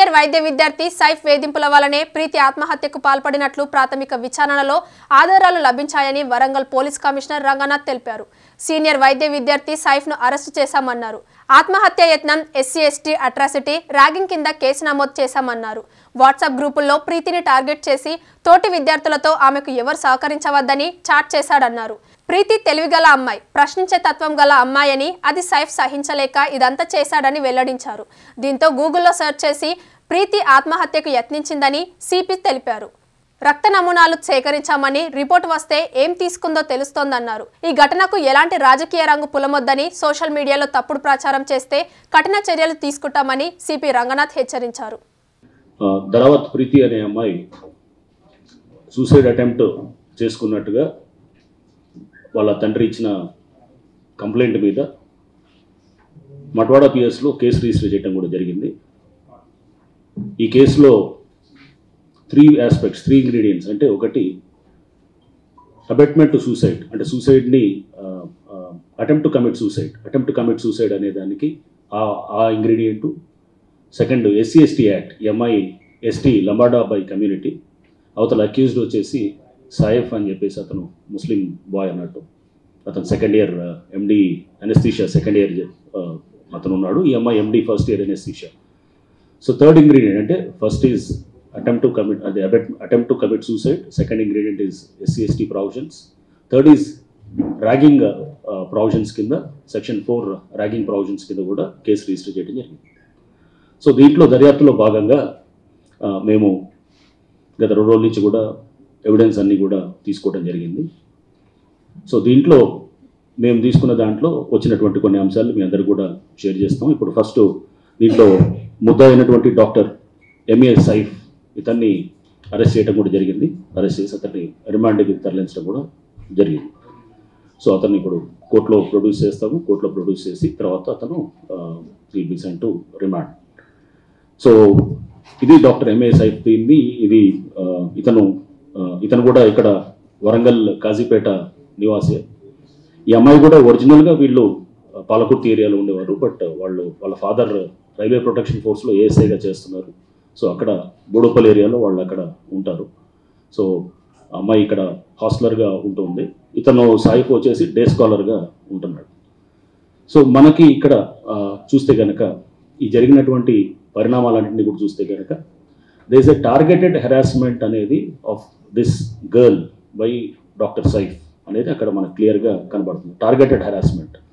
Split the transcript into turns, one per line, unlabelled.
senior వైద్య విద్యార్థి సైఫ్ వేధింపుల వల్లనే ప్రీతి ఆత్మహత్యకు పాల్పడినట్లు ప్రాథమిక విచారణలో ఆధారాలు లభించాయని వరంగల్ పోలీస్ కమిషనర్ రంగనాథ్ తెలిపారు సీనియర్ వైద్య విద్యార్థి సైఫ్ను అరెస్టు చేశామన్నారు ఆత్మహత్య యత్నం ఎస్సీ ఎస్టీ అట్రాసిటీ ర్యాగింగ్ కింద కేసు నమోదు చేశామన్నారు వాట్సాప్ గ్రూపుల్లో ప్రీతిని టార్గెట్ చేసి తోటి విద్యార్థులతో ఆమెకు ఎవరు సహకరించవద్దని చాట్ చేశాడన్నారు ప్రీతి తెలివిగల అమ్మాయి ప్రశ్నించే తత్వం గల అమ్మాయని అది సైఫ్ సహించలేక ఇదంతా చేశాడని వెల్లడించారు దీంతో గూగుల్లో సెర్చ్ చేసి ప్రీతి ఆత్మహత్యకు యత్నించిందని సిపి తెలిపారు రక్త నమూనాలు సేకరించామని రిపోర్ట్ వస్తే ఏం తీసుకుందో తెలుస్తోందన్నారు ఈ ఘటనకు ఎలాంటి రాజకీయ రంగు పులమొద్దని సోషల్ మీడియాలో తప్పుడు ప్రచారం చేస్తే కఠిన చర్యలు తీసుకుంటామని సిపి రంగనాథ్ హెచ్చరించారు
ఆ, ధరావత్ ప్రీతి అనే అమ్మాయి సూసైడ్ అటెంప్ట్ చేసుకున్నట్టుగా వాళ్ళ తండ్రి ఇచ్చిన కంప్లైంట్ మీద మట్వాడ పిఎస్లో కేసు రిజిస్టర్ చేయడం కూడా జరిగింది ఈ కేసులో త్రీ ఆస్పెక్ట్స్ త్రీ ఇంగ్రీడియంట్స్ అంటే ఒకటి అబెట్మెంట్ టు సూసైడ్ అంటే సూసైడ్ని attempt to commit suicide attempt to commit suicide అనే దానికి ఆ ఆ ingredient second SC ST act ఎంఐ ఎస్టీ లంబాడా బై కమ్యూనిటీ అవతల అక్యూజ్డ్ వచ్చేసి సాయఫ్ అని చెప్పేసి అతను ముస్లిం బాయ్ అన్నట్టు అతను second year MD anaesthesia second year అతను ఉన్నాడు ఈ అమ్మాయి MD first year anaesthesia so third ingredient అంటే first is attempt to commit అదే attempt to commit suicide second ingredient is SC ST provisions third is ragging provisions కింద section four ragging provisions కింద కూడా case register చేయడం జరిగింది so దీంట్లో దర్యాప్తులో భాగంగా ఆ, మేము గత రెండు రోజుల నుంచి కూడా ఎవిడెన్స్ అన్నీ కూడా తీసుకోవడం జరిగింది సో దీంట్లో మేము తీసుకున్న దాంట్లో వచ్చినటువంటి కొన్ని అంశాలు మీ అందరు కూడా షేర్ చేస్తాం ఇప్పుడు ఫస్ట్ దీంట్లో ముద్ద అయినటువంటి డాక్టర్ ఎంఏ సైఫ్ ఇతన్ని అరెస్ట్ చేయడం కూడా జరిగింది అరెస్ట్ చేసి అతన్ని రిమాండ్కి తరలించడం కూడా జరిగింది సో అతన్ని ఇప్పుడు కోర్టులో ప్రొడ్యూస్ చేస్తాము కోర్టులో ప్రొడ్యూస్ చేసి తర్వాత అతను will be sent to remand so ఇది డాక్టర్ ఎంఏ సైఫ్ దీన్ని ఇది ఆ, ఇతను ఆ, ఇతను కూడా ఇక్కడ వరంగల్ కాజీపేట నివాసి ఈ అమ్మాయి కూడా ఒరిజినల్గా వీళ్ళు ఆ, పాలకుర్తి ఏరియాలో ఉండేవారు బట్ వాళ్ళు వాళ్ళ ఫాదర్ రైల్వే ప్రొటెక్షన్ ఫోర్స్లో ఏఎస్ఐగా చేస్తున్నారు సో అక్కడ బోడుపల్ ఏరియాలో వాళ్ళు అక్కడ ఉంటారు సో ఆ అమ్మాయి ఇక్కడ హాస్టలర్గా ఉంటుంది ఇతను సాయిఫ్ వచ్చేసి డే స్కాలర్గా ఉంటున్నాడు సో మనకి ఇక్కడ ఆ, చూస్తే కనుక ఈ జరిగినటువంటి పరిణామాలన్నింటినీ కూడా చూస్తే కనుక they is a targeted harassment అనేది of this girl by doctor Saif అనేది అక్కడ మనకు క్లియర్గా కనబడుతుంది టార్గెటెడ్ హెరాస్మెంట్